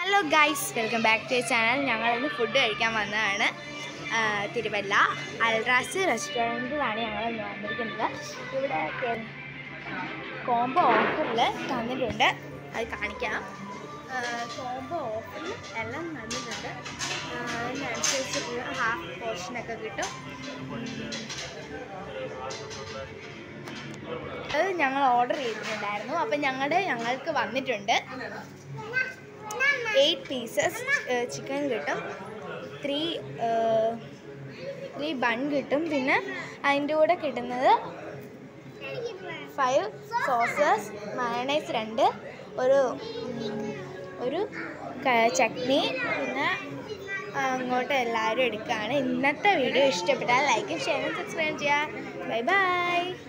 Hello guys welcome back to channel ഞങ്ങൾ ഇന്ന് food കഴിക്കാൻ വന്നതാണ് ആ, തിരുവല്ല അൽറാസ് റെസ്റ്റോറൻറ്റിലാണ് ഞങ്ങൾ ഇന്ന് വന്നിരിക്കുന്നത് ഇവിടെ കോംബോ ഓഫറിൽ തന്നിട്ടുണ്ട് അത് കാണിക്കാം കോംബോ ഓഫറിൽ എല്ലാം തന്നിട്ടുണ്ട് ആ, അതിനനുസരിച്ചിട്ടുള്ള ഹാഫ് പോർഷനൊക്കെ കിട്ടും ഉം. അത് ഞങ്ങൾ ഓർഡർ ചെയ്തിട്ടുണ്ടായിരുന്നു അപ്പം ഞങ്ങളുടെ ഞങ്ങൾക്ക് വന്നിട്ടുണ്ട് എയ്റ്റ് പീസസ് ചിക്കൻ കിട്ടും ത്രീ ത്രീ ബൺ കിട്ടും പിന്നെ അതിൻ്റെ കൂടെ കിട്ടുന്നത് ഫൈവ് സോസസ് മയണൈസ് രണ്ട് ഒരു ഉം, ഒരു ക- ചട്നി പിന്നെ ആ, അങ്ങോട്ട് എല്ലാവരും എടുക്കുകയാണ് ഇന്നത്തെ വീഡിയോ ഇഷ്ടപ്പെട്ടാൽ ലൈക്കും ഷെയറും സബ്സ്ക്രൈബ് ചെയ്യുക ബൈ ബൈ